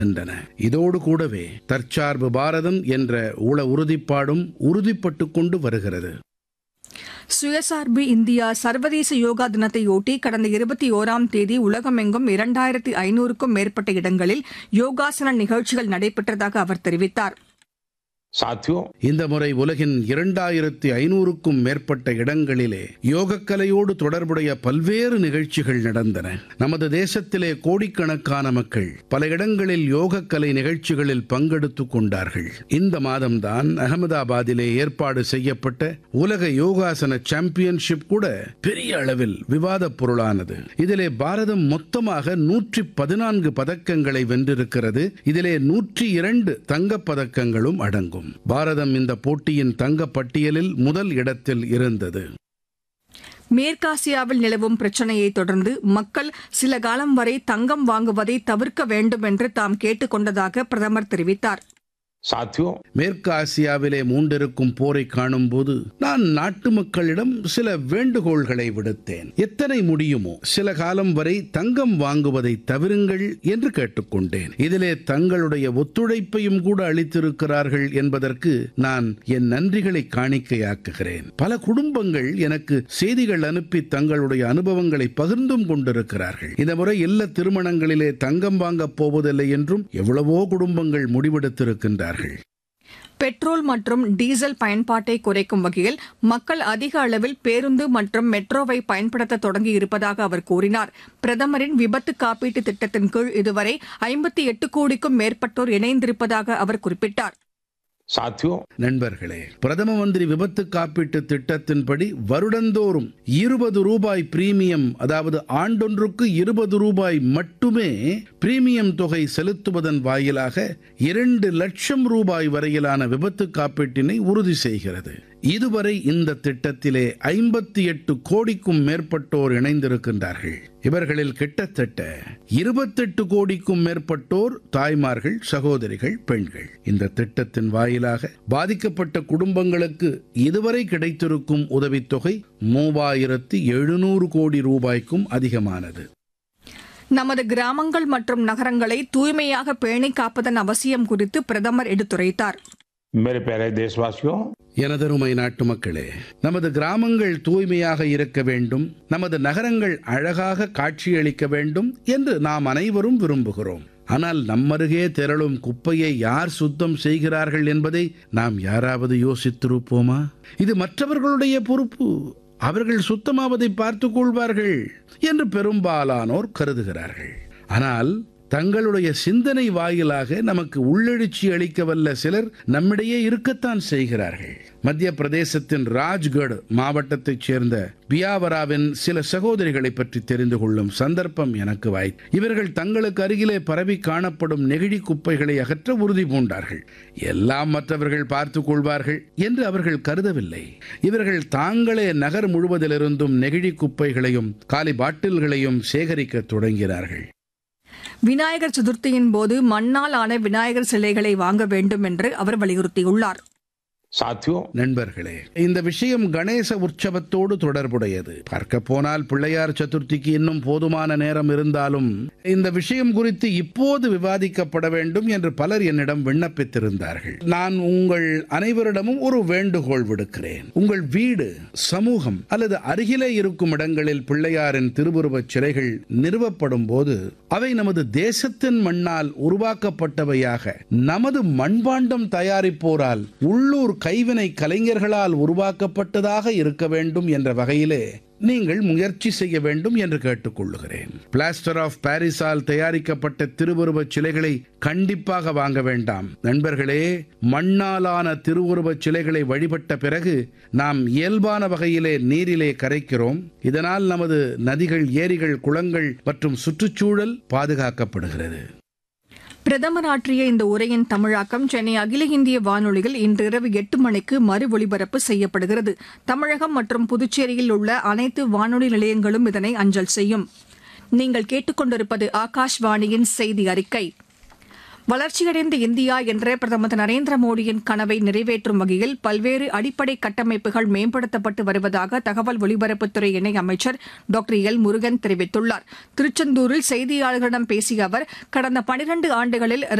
என்றன இதோடு கூடவே தற்சார்பு பாரதம் என்ற உள உறுதிப்பாடும் உறுதிப்பட்டுக் கொண்டு வருகிறது சுயசார்பு இந்தியா சர்வதேச யோகா தினத்தையொட்டி கடந்த இருபத்தி ஓராம் தேதி உலகமெங்கும் இரண்டாயிரத்தி ஐநூறுக்கும் மேற்பட்ட இடங்களில் யோகாசன நிகழ்ச்சிகள் நடைபெற்றதாக அவர் தெரிவித்தார் साथियों இந்த முறை உலகின் இரண்டாயிரத்தி ஐநூறுக்கும் மேற்பட்ட இடங்களிலே யோகக்கலையோடு தொடர்புடைய பல்வேறு நிகழ்ச்சிகள் நடந்தன நமது தேசத்திலே கோடிக்கணக்கான மக்கள் பல இடங்களில் யோகக்கலை நிகழ்ச்சிகளில் பங்கெடுத்துக் கொண்டார்கள் இந்த மாதம்தான் அகமதாபாத்திலே ஏற்பாடு செய்யப்பட்ட உலக யோகாசன சாம்பியன்ஷிப் கூட பெரிய அளவில் விவாதப் பொருளானது இதிலே பாரதம் மொத்தமாக நூற்றி பதினான்கு பதக்கங்களை வென்றிருக்கிறது இதிலே நூற்றி இரண்டு தங்கப் பதக்கங்களும் அடங்கும் பாரதம் இந்த போட்டியின் தங்கப் பட்டியலில் முதல் இடத்தில் இருந்தது மேற்காசியாவில் நிலவும் பிரச்சனையை தொடர்ந்து மக்கள் சில காலம் வரை தங்கம் வாங்குவதை தவிர்க்க வேண்டும் என்று தாம் கேட்டுக் கொண்டதாக பிரதமர் தெரிவித்தார் साथियों மேற்கு ஆசியாவிலே மூண்டிருக்கும் போரை காணும்போது நான் நாட்டு மக்களிடம் சில வேண்டுகோள்களை விடுத்தேன் எத்தனை முடியுமோ சில காலம் வரை தங்கம் வாங்குவதை தவிருங்கள் என்று கேட்டுக்கொண்டேன் இதிலே தங்களுடைய ஒத்துழைப்பையும் கூட அளித்திருக்கிறார்கள் என்பதற்கு நான் என் நன்றிகளை காணிக்கையாக்குகிறேன் பல குடும்பங்கள் எனக்கு செய்திகள் அனுப்பி தங்களுடைய அனுபவங்களை பகிர்ந்தும் கொண்டிருக்கிறார்கள் இந்த முறை இல்ல திருமணங்களிலே தங்கம் வாங்கப் போவதில்லை என்றும் எவ்வளவோ குடும்பங்கள் முடிவெடுத்திருக்கின்றார்கள் பெட்ரோல் மற்றும் டீசல் பயன்பாட்டை குறைக்கும் வகையில் மக்கள் அதிக அளவில் பேருந்து மற்றும் மெட்ரோவை பயன்படுத்த தொடங்கி இருப்பதாக அவர் கூறினார் பிரதமரின் விபத்து காப்பீட்டு திட்டத்தின் கீழ் இதுவரை ஐம்பத்தி எட்டு கோடிக்கும் மேற்பட்டோர் இணைந்திருப்பதாக அவர் குறிப்பிட்டார் साथियों நண்பர்களே பிரதம மந்திரி விபத்து காப்பீட்டு திட்டத்தின்படி வருடந்தோறும் இருபது ரூபாய் பிரீமியம் அதாவது ஆண்டொன்றுக்கு இருபது ரூபாய் மட்டுமே பிரீமியம் தொகை செலுத்துவதன் வாயிலாக இரண்டு லட்சம் ரூபாய் வரையிலான விபத்து காப்பீட்டினை உறுதி செய்கிறது இதுவரை இந்த திட்டத்திலே ஐம்பத்தி எட்டு கோடிக்கும் மேற்பட்டோர் இணைந்திருக்கின்றார்கள் இவர்களில் கிட்டத்தட்ட இருபத்தெட்டு கோடிக்கும் மேற்பட்டோர் தாய்மார்கள் சகோதரிகள் பெண்கள் இந்த திட்டத்தின் வாயிலாக பாதிக்கப்பட்ட குடும்பங்களுக்கு இதுவரை கிடைத்திருக்கும் உதவித்தொகை மூவாயிரத்து எழுநூறு கோடி ரூபாய்க்கும் அதிகமானது நமது கிராமங்கள் மற்றும் நகரங்களை தூய்மையாக பேணி காப்பதன் அவசியம் குறித்து பிரதமர் எடுத்துரைத்தார் मेरे प्यारे देशवासियों எனதருமை நாட்டு மக்களே நமது கிராமங்கள் தூய்மையாக இருக்க வேண்டும் நமது நகரங்கள் அழகாக காட்சியளிக்க வேண்டும் என்று நாம் அனைவரும் விரும்புகிறோம் ஆனால் நம்மருகே திரளும் குப்பையை யார் சுத்தம் செய்கிறார்கள் என்பதை நாம் யாராவது யோசித்திருப்போமா இது மற்றவர்களுடைய பொறுப்பு அவர்கள் சுத்தமாவதை பார்த்துக் கொள்வார்கள் என்று பெரும்பாலானோர் கருதுகிறார்கள் ஆனால் தங்களுடைய சிந்தனை வாயிலாக நமக்கு உள்ளெழுச்சி அளிக்க வல்ல சிலர் நம்மிடையே இருக்கத்தான் செய்கிறார்கள் மத்திய பிரதேசத்தின் ராஜ்கட் மாவட்டத்தைச் சேர்ந்த பியாவராவின் சில சகோதரிகளை பற்றி தெரிந்து கொள்ளும் சந்தர்ப்பம் எனக்கு வாய்த்து இவர்கள் தங்களுக்கு அருகிலே பரவி காணப்படும் நெகிழி குப்பைகளை அகற்ற உறுதி பூண்டார்கள் எல்லாம் மற்றவர்கள் பார்த்துக் கொள்வார்கள் என்று அவர்கள் கருதவில்லை இவர்கள் தாங்களே நகர் முழுவதிலிருந்தும் நெகிழி குப்பைகளையும் காலி பாட்டில்களையும் சேகரிக்க தொடங்கினார்கள் விநாயகர் சதுர்த்தியின் போது மண்ணால் ஆன விநாயகர் சிலைகளை வாங்க வேண்டும் என்று அவர் வலியுறுத்தியுள்ளார் साथियों நண்பர்களே இந்த விஷயம் கணேச உற்சவத்தோடு தொடர்புடையது பார்க்க போனால் பிள்ளையார் சதுர்த்திக்கு இன்னும் போதுமான நேரம் இருந்தாலும் இந்த விஷயம் குறித்து இப்போது விவாதிக்கப்பட வேண்டும் என்று பலர் என்னிடம் விண்ணப்பித்திருந்தார்கள் நான் உங்கள் அனைவரிடமும் ஒரு வேண்டுகோள் விடுக்கிறேன் உங்கள் வீடு சமூகம் அல்லது அருகிலே இருக்கும் இடங்களில் பிள்ளையாரின் திருவுருவச் சிலைகள் நிறுவப்படும் போது அவை நமது தேசத்தின் மண்ணால் உருவாக்கப்பட்டவையாக நமது மண்பாண்டம் தயாரிப்போரால் உள்ளூர் கைவினை கலைஞர்களால் உருவாக்கப்பட்டதாக இருக்க வேண்டும் என்ற வகையிலே நீங்கள் முயற்சி செய்ய வேண்டும் என்று கேட்டுக்கொள்ளுகிறேன் பிளாஸ்டர் ஆஃப் பாரிஸால் தயாரிக்கப்பட்ட திருவுருவச் சிலைகளை கண்டிப்பாக வாங்க வேண்டாம் நண்பர்களே மண்ணாலான திருவுருவச் சிலைகளை வழிபட்ட பிறகு நாம் இயல்பான வகையிலே நீரிலே கரைக்கிறோம் இதனால் நமது நதிகள் ஏரிகள் குளங்கள் மற்றும் சுற்றுச்சூழல் பாதுகாக்கப்படுகிறது பிரதமர் ஆற்றிய இந்த உரையின் தமிழாக்கம் சென்னை அகில இந்திய வானொலியில் இன்று இரவு எட்டு மணிக்கு மறு ஒலிபரப்பு செய்யப்படுகிறது தமிழகம் மற்றும் புதுச்சேரியில் உள்ள அனைத்து வானொலி நிலையங்களும் இதனை அஞ்சல் செய்யும் நீங்கள் கேட்டுக்கொண்டிருப்பது ஆகாஷ்வாணியின் செய்தி அறிக்கை வளர்ச்சியடைந்த இந்தியா என்ற பிரதமர் திரு நரேந்திர மோடியின் கனவை நிறைவேற்றும் வகையில் பல்வேறு அடிப்படை கட்டமைப்புகள் மேம்படுத்தப்பட்டு வருவதாக தகவல் ஒலிபரப்புத்துறை இணை அமைச்சர் டாக்டர் எல் முருகன் தெரிவித்துள்ளார் திருச்செந்தூரில் செய்தியாளர்களிடம் பேசிய அவர் கடந்த பனிரண்டு ஆண்டுகளில்